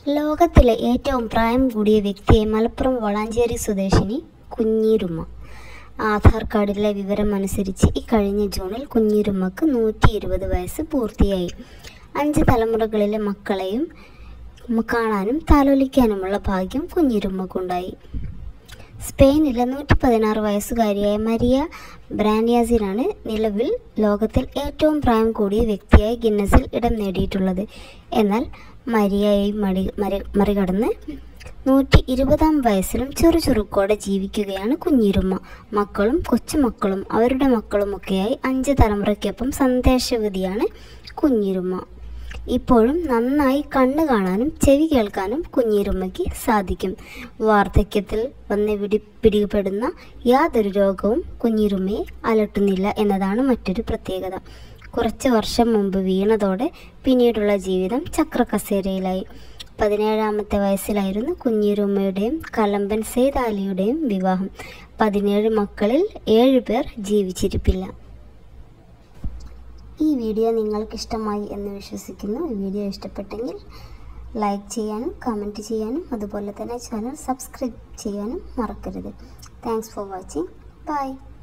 ലോകത്തിലെ ഏറ്റവും പ്രായം കൂടിയ വ്യക്തിയെ മലപ്പുറം വളാഞ്ചേരി സ്വദേശിനി കുഞ്ഞീരുമ്മ ആധാർ കാർഡിലെ വിവരം അനുസരിച്ച് ഇക്കഴിഞ്ഞ ജൂണിൽ കുഞ്ഞീരുമ്മക്ക് നൂറ്റി ഇരുപത് വയസ്സ് പൂർത്തിയായി അഞ്ച് തലമുറകളിലെ മക്കളെയും കാണാനും താലോലിക്കാനുമുള്ള ഭാഗ്യം കുഞ്ഞിരുമ്മക്കുണ്ടായി സ്പെയിനിലെ നൂറ്റി പതിനാറ് വയസ്സുകാരിയായ മരിയ ബ്രാൻയാസിനാണ് നിലവിൽ ലോകത്തിൽ ഏറ്റവും പ്രായം കൂടിയ വ്യക്തിയായി ഗിന്നസിൽ ഇടം നേടിയിട്ടുള്ളത് എന്നാൽ മരിയയെ മടി മറി മറികടന്ന് നൂറ്റി ഇരുപതാം വയസ്സിലും ചുറുചുറുക്കോടെ ജീവിക്കുകയാണ് കുഞ്ഞിരുമ്മ മക്കളും കൊച്ചുമക്കളും അവരുടെ മക്കളുമൊക്കെയായി അഞ്ച് തലമുറയ്ക്കൊപ്പം സന്ദേശവതിയാണ് കുഞ്ഞിരുമ്മ ഇപ്പോഴും നന്നായി കണ്ണ് കാണാനും ചെവി കേൾക്കാനും കുഞ്ഞിരുമ്മയ്ക്ക് സാധിക്കും വാർദ്ധക്യത്തിൽ വന്ന് പിടി പിടിപെടുന്ന യാതൊരു രോഗവും കുഞ്ഞിരുമ്മയെ അലട്ടുന്നില്ല എന്നതാണ് മറ്റൊരു പ്രത്യേകത കുറച്ച് വർഷം മുമ്പ് വീണതോടെ പിന്നീടുള്ള ജീവിതം ചക്രക്കസേരയിലായി പതിനേഴാമത്തെ വയസ്സിലായിരുന്നു കുഞ്ഞിരുമ്മയുടെയും കലമ്പൻ സെയ്ദ് അലിയുടെയും വിവാഹം പതിനേഴ് മക്കളിൽ ഏഴ് പേർ ജീവിച്ചിരിപ്പില്ല ഈ വീഡിയോ നിങ്ങൾക്ക് ഇഷ്ടമായി എന്ന് വിശ്വസിക്കുന്നു ഈ വീഡിയോ ഇഷ്ടപ്പെട്ടെങ്കിൽ ലൈക്ക് ചെയ്യാനും കമൻറ്റ് ചെയ്യാനും അതുപോലെ തന്നെ ചാനൽ സബ്സ്ക്രൈബ് ചെയ്യാനും മറക്കരുത് താങ്ക്സ് ഫോർ വാച്ചിങ് ബൈ